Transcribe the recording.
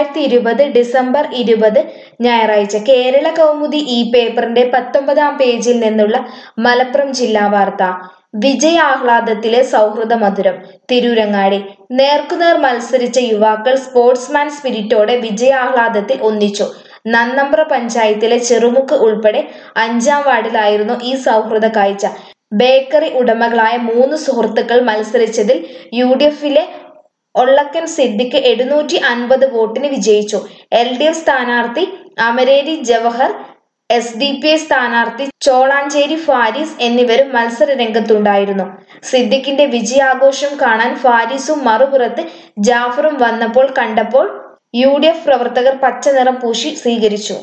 രണ്ടായിരത്തി ഇരുപത് ഡിസംബർ ഇരുപത് ഞായറാഴ്ച കേരള കൗമുദി ഈ പേപ്പറിന്റെ പത്തൊമ്പതാം പേജിൽ നിന്നുള്ള മലപ്പുറം ജില്ലാ വാർത്ത വിജയാഹ്ലാദത്തിലെ സൗഹൃദ മധുരം തിരൂരങ്ങാടി നേർക്കുനേർ മത്സരിച്ച യുവാക്കൾ സ്പോർട്സ്മാൻ സ്പിരിറ്റോടെ വിജയാഹ്ലാദത്തിൽ ഒന്നിച്ചു നന്നമ്പ്ര പഞ്ചായത്തിലെ ചെറുമുക്ക് ഉൾപ്പെടെ അഞ്ചാം വാർഡിലായിരുന്നു ഈ സൗഹൃദ കാഴ്ച ബേക്കറി ഉടമകളായ മൂന്ന് സുഹൃത്തുക്കൾ മത്സരിച്ചതിൽ യു ഡി എഫിലെ ഒള്ളക്കൻ സിദ്ദിഖ് എഴുന്നൂറ്റി അൻപത് വോട്ടിന് വിജയിച്ചു എൽ ഡി എഫ് സ്ഥാനാർത്ഥി Amareri Jawahar S D P I സ്ഥാനാർത്ഥി ചോളാഞ്ചേരി ഫാരിസ് എന്നിവരും മത്സര രംഗത്തുണ്ടായിരുന്നു സിദ്ദിഖിന്റെ വിജയാഘോഷം കാണാൻ ഫാരിസും മറുപുറത്ത് ജാഫറും വന്നപ്പോൾ കണ്ടപ്പോൾ യു ഡി എഫ് പ്രവർത്തകർ പച്ചനിറം പൂശി സ്വീകരിച്ചു